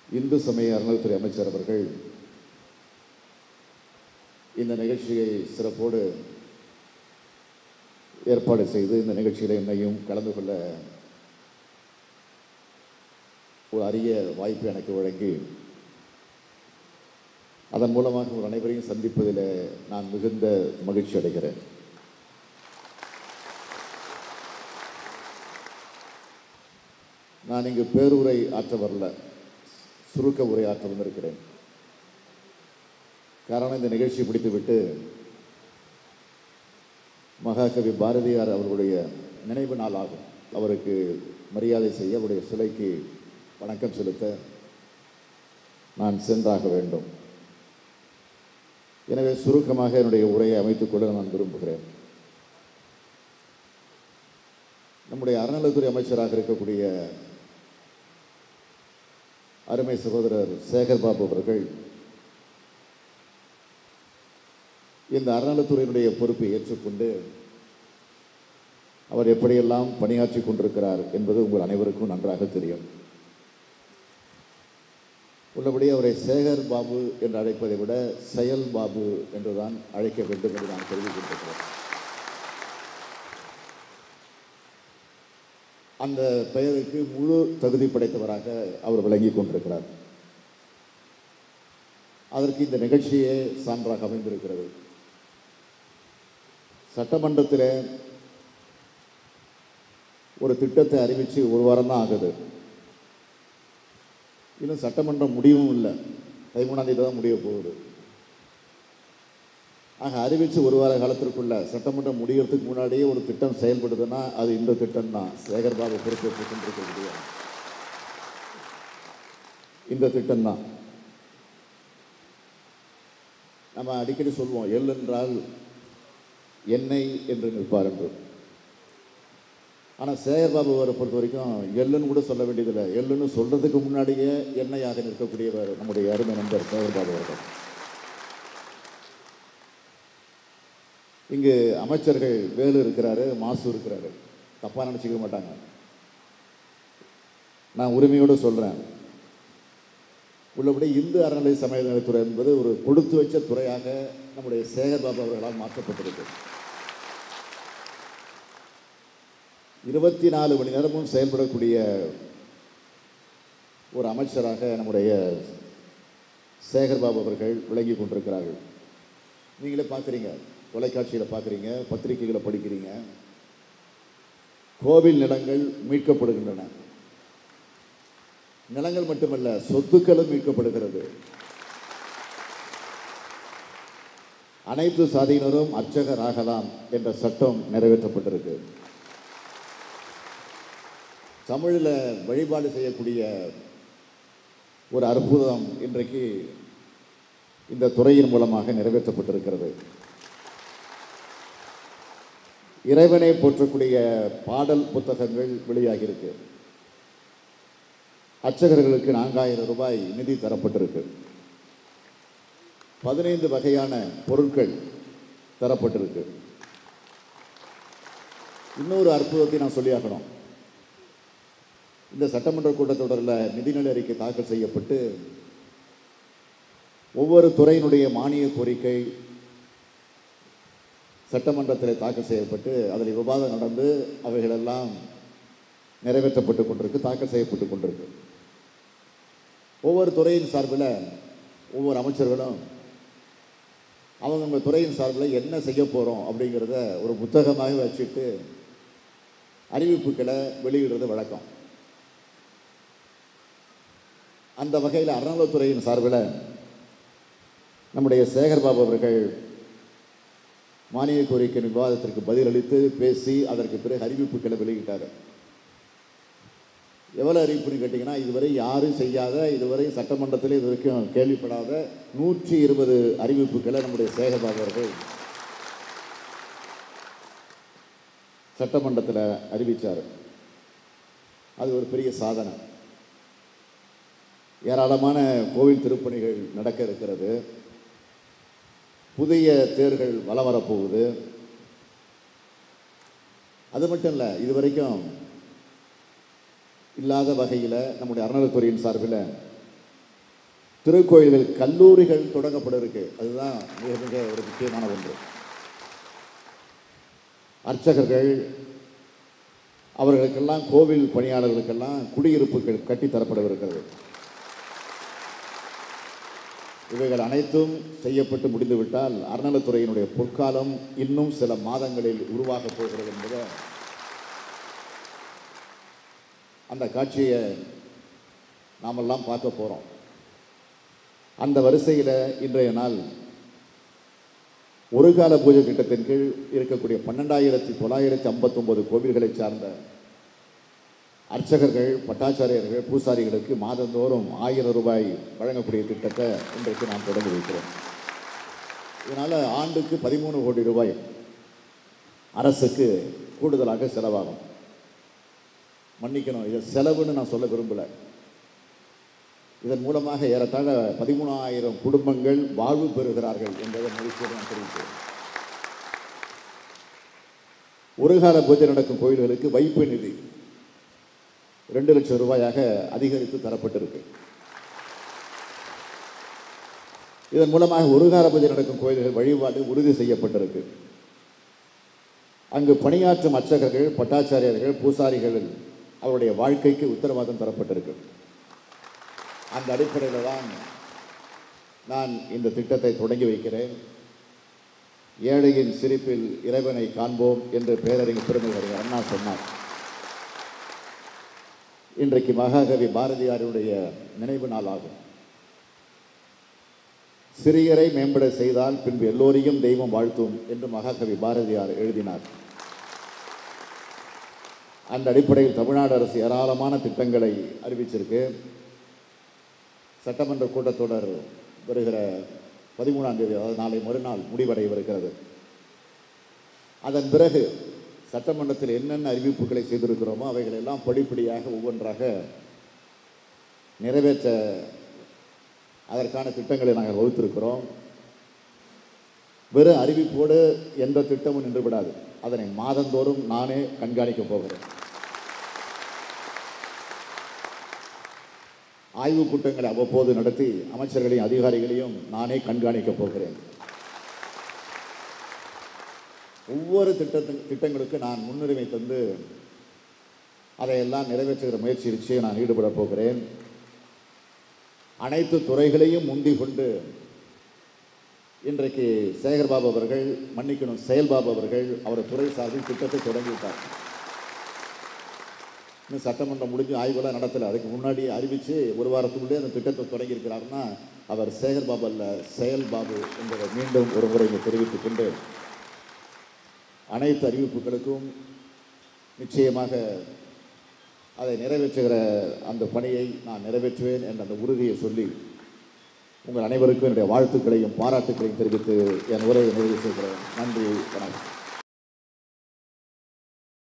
இந்து சமய அறநிலைத்துறை அமைச்சர் அவர்கள் இந்த நிகழ்ச்சியை சிறப்போடு ஏற்பாடு செய்து இந்த நிகழ்ச்சியில் என்னையும் கலந்து கொள்ள ஒரு அரிய வாய்ப்பு எனக்கு வழங்கி அதன் மூலமாக உங்கள் அனைவரையும் சந்திப்பதில் நான் மிகுந்த மகிழ்ச்சி அடைகிறேன் நான் இங்கு பேருரை ஆற்ற வரல சுருக்க உரை ஆற்ற வந்திருக்கிறேன் காரணம் இந்த நிகழ்ச்சியை முடித்துவிட்டு மகாகவி பாரதியார் அவர்களுடைய நினைவு நாள் ஆகும் அவருக்கு மரியாதை செய்ய அவருடைய சிலைக்கு வணக்கம் செலுத்த நான் சென்றாக வேண்டும் எனவே சுருக்கமாக என்னுடைய உரையை அமைத்துக் கொள்ள நான் விரும்புகிறேன் நம்முடைய அறநிலைத்துறை அமைச்சராக இருக்கக்கூடிய அருமை சகோதரர் சேகர் பாபு அவர்கள் இந்த அறநிலைத்துறையினுடைய பொறுப்பை ஏற்றுக்கொண்டு அவர் எப்படியெல்லாம் பணியாற்றி கொண்டிருக்கிறார் என்பது உங்கள் அனைவருக்கும் நன்றாக தெரியும் உள்ளபடி அவரை சேகர் பாபு என்று அழைப்பதை விட செயல் பாபு என்றுதான் அழைக்க வேண்டும் என்று நான் தெரிவிக்கின்றேன் அந்த பெயருக்கு முழு தகுதி படைத்தவராக அவர் விளங்கிக் கொண்டிருக்கிறார் அதற்கு இந்த நிகழ்ச்சியே சான்றாக அமைந்திருக்கிறது சட்டமன்றத்தில் ஒரு திட்டத்தை அறிவித்து ஒரு வாரம் தான் ஆகுது இன்னும் சட்டமன்றம் முடியவும் இல்லை பதிமூணாம் தேதி தான் முடிய போகுது ஆக அறிவித்து ஒரு வார காலத்திற்குள்ள சட்டமன்றம் முடிகிறதுக்கு முன்னாடியே ஒரு திட்டம் செயல்படுதுன்னா அது இந்த திட்டம் தான் சேகர்பாபு பொறுப்பேற்றுக் கொண்டிருக்கக்கூடிய இந்த திட்டம் தான் நம்ம அடிக்கடி சொல்லுவோம் எள் என்றால் எண்ணெய் என்று நிற்பார் என்று ஆனால் சேகர்பாபு அவரை பொறுத்த வரைக்கும் எள்ளுன்னு கூட சொல்ல வேண்டியதில்லை எள்ளுன்னு சொல்றதுக்கு முன்னாடியே எண்ணெயாக நிற்கக்கூடியவர் நம்முடைய அருமை நண்பர் சேகர்பாபு அவர்கள் இங்கு அமைச்சர்கள் வேலு இருக்கிறாரு மாசு இருக்கிறாரு தப்பா நினைச்சுக்க மாட்டாங்க நான் உரிமையோடு சொல்றேன் உள்ளபடி இந்து அறநிலை சமயத்துறை என்பது ஒரு கொடுத்து வச்ச துறையாக நம்முடைய சேகர்பாபு அவர்களால் மாற்றப்பட்டிருக்கு இருபத்தி நாலு மணி நேரமும் செயல்படக்கூடிய ஒரு அமைச்சராக நம்முடைய சேகர்பாபு அவர்கள் விளங்கி கொண்டிருக்கிறார்கள் நீங்களே பார்க்குறீங்க தொலைக்காட்சியில் பார்க்குறீங்க பத்திரிகைகளை படிக்கிறீங்க கோவில் நிலங்கள் மீட்கப்படுகின்றன நிலங்கள் மட்டுமல்ல சொத்துக்களும் மீட்கப்படுகிறது அனைத்து சாதியினரும் அர்ச்சகர் ஆகலாம் என்ற சட்டம் நிறைவேற்றப்பட்டிருக்கு தமிழில் வழிபாடு செய்யக்கூடிய ஒரு அற்புதம் இன்றைக்கு இந்த துறையின் மூலமாக நிறைவேற்றப்பட்டிருக்கிறது இறைவனை போற்றக்கூடிய பாடல் புத்தகங்கள் வெளியாகியிருக்கு அர்ச்சகர்களுக்கு நான்காயிரம் ரூபாய் நிதி தரப்பட்டிருக்கு பதினைந்து வகையான பொருட்கள் தரப்பட்டிருக்கு இன்னொரு அற்புதத்தை நான் சொல்லியாக்கணும் இந்த சட்டமன்ற கூட்டத்தொடரில் நிதிநிலை அறிக்கை தாக்கல் செய்யப்பட்டு ஒவ்வொரு துறையினுடைய மானிய கோரிக்கை சட்டமன்றத்தில் தாக்கல் செய்யப்பட்டு அதில் விவாதம் நடந்து அவைகளெல்லாம் நிறைவேற்றப்பட்டு கொண்டிருக்கு தாக்கல் செய்யப்பட்டு கொண்டிருக்கு ஒவ்வொரு துறையின் சார்பில் ஒவ்வொரு அமைச்சர்களும் அவங்கவுங்க துறையின் சார்பில் என்ன செய்ய போகிறோம் அப்படிங்கிறத ஒரு புத்தகமாக வச்சுட்டு அறிவிப்புகளை வெளியிடுறது வழக்கம் அந்த வகையில் அறநிலைத்துறையின் சார்பில் நம்முடைய சேகர்பாபு அவர்கள் மானிய கோரிக்கை விவாதத்திற்கு பதிலளித்து பேசி அதற்கு பிறகு அறிவிப்புகளை வெளியிட்டார் எவ்வளோ அறிவிப்புன்னு கேட்டிங்கன்னா இதுவரை யாரும் செய்யாத இதுவரை சட்டமன்றத்தில் இது வரைக்கும் கேள்விப்படாத நூற்றி இருபது அறிவிப்புகளை நம்முடைய சேகர்பாபு அவர்கள் சட்டமன்றத்தில் அறிவித்தார் அது ஒரு பெரிய சாதனை ஏராளமான கோவில் திருப்பணிகள் நடக்க இருக்கிறது புதிய தேர்கள் வலம் வரப்போகுது அது மட்டும் இல்லை இது வரைக்கும் இல்லாத வகையில் நம்முடைய அறநிலைத்துறையின் சார்பில் திருக்கோயில்கள் கல்லூரிகள் தொடங்கப்பட இருக்கு அதுதான் மிக மிக ஒரு முக்கியமான ஒன்று அர்ச்சகர்கள் அவர்களுக்கெல்லாம் கோவில் பணியாளர்களுக்கெல்லாம் குடியிருப்புகள் கட்டித் தரப்படவிருக்கிறது இவைகள் அனைத்தும் செய்யப்பட்டு முடிந்துவிட்டால் அறநிலைத்துறையினுடைய பொற்காலம் இன்னும் சில மாதங்களில் உருவாகப் போகிறது என்பதை அந்த காட்சியை நாமெல்லாம் பார்க்க போகிறோம் அந்த வரிசையில் இன்றைய நாள் ஒரு கால பூஜை திட்டத்தின் கீழ் இருக்கக்கூடிய பன்னெண்டாயிரத்தி தொள்ளாயிரத்தி ஐம்பத்தொன்பது கோவில்களை சார்ந்த அர்ச்சகர்கள் பட்டாச்சாரியர்கள் பூசாரிகளுக்கு மாதந்தோறும் ஆயிரம் ரூபாய் வழங்கக்கூடிய திட்டத்தை இன்றைக்கு நாம் தொடங்கி வைக்கிறோம் இதனால் ஆண்டுக்கு பதிமூணு கோடி ரூபாய் அரசுக்கு கூடுதலாக செலவாகும் மன்னிக்கணும் இதை செலவுன்னு நான் சொல்ல விரும்பலை இதன் மூலமாக ஏறத்தாழ பதிமூணாயிரம் குடும்பங்கள் வாழ்வு பெறுகிறார்கள் என்பதை மகிழ்ச்சியோடு நான் தெரிவிக்கிறேன் ஒரு கால பூஜை நடக்கும் கோயில்களுக்கு வைப்பு நிதி ரெண்டு லட்சம் ரூபாயாக அதிகரித்து தரப்பட்டிருக்கு இதன் மூலமாக ஒரு கால பூஜை நடக்கும் கோயில்கள் வழிபாடு உறுதி செய்யப்பட்டிருக்கு அங்கு பணியாற்றும் அர்ச்சகர்கள் பட்டாச்சாரியர்கள் பூசாரிகள் அவருடைய வாழ்க்கைக்கு உத்தரவாதம் தரப்பட்டிருக்கு அந்த அடிப்படையில் தான் நான் இந்த திட்டத்தை தொடங்கி வைக்கிறேன் ஏழையின் சிரிப்பில் இறைவனை காண்போம் என்று பேரறிஞர் பெருமையறிஞர் அண்ணா சொன்னார் இன்றைக்கு மகாகவி பாரதியாருடைய நினைவு நாள் ஆகும் சிறியரை மேம்பட செய்தால் பின்பு எல்லோரையும் தெய்வம் வாழ்த்தும் என்று மகாகவி பாரதியார் எழுதினார் அந்த அடிப்படையில் தமிழ்நாடு அரசு ஏராளமான திட்டங்களை அறிவிச்சிருக்கு சட்டமன்ற கூட்டத்தொடர் வருகிற பதிமூணாம் தேதி அதாவது நாளை மறுநாள் முடிவடையவிருக்கிறது அதன் பிறகு சட்டமன்றத்தில் என்னென்ன அறிவிப்புகளை செய்திருக்கிறோமோ அவைகள் எல்லாம் படிப்படியாக ஒவ்வொன்றாக நிறைவேற்ற அதற்கான திட்டங்களை நாங்கள் வகுத்திருக்கிறோம் வெறும் அறிவிப்போடு எந்த திட்டமும் நின்று விடாது அதனை மாதந்தோறும் நானே கண்காணிக்கப் போகிறேன் ஆய்வுக் கூட்டங்களை அவ்வப்போது நடத்தி அமைச்சர்களையும் அதிகாரிகளையும் நானே கண்காணிக்கப் போகிறேன் ஒவ்வொரு திட்டத்து திட்டங்களுக்கு நான் முன்னுரிமை தந்து அதையெல்லாம் நிறைவேற்றுகிற முயற்சி நிச்சயம் நான் ஈடுபட போகிறேன் அனைத்து துறைகளையும் முந்தி கொண்டு இன்றைக்கு சேகர்பாபு அவர்கள் மன்னிக்கணும் செயல்பாபு அவர்கள் அவர் துறை சார்பில் திட்டத்தை தொடங்கிவிட்டார் இன்னும் சட்டமன்றம் முடிஞ்சு ஆய்வுலாம் நடத்தலை அதுக்கு முன்னாடி அறிவித்து ஒரு வாரத்துக்குள்ளே அந்த திட்டத்தை தொடங்கியிருக்கிறாருன்னா அவர் சேகர்பாபு அல்ல செயல்பாபு என்பதை மீண்டும் ஒரு முறை இங்கே தெரிவித்துக் கொண்டு அனைத்து அறிவிப்புகளுக்கும் நிச்சயமாக அதை நிறைவேற்றுகிற அந்த பணியை நான் நிறைவேற்றுவேன் என்ற அந்த உறுதியை சொல்லி உங்கள் அனைவருக்கும் என்னுடைய வாழ்த்துக்களையும் பாராட்டுக்களையும் தெரிவித்து என் உரையை நிறைவு செய்கிறேன் நன்றி வணக்கம்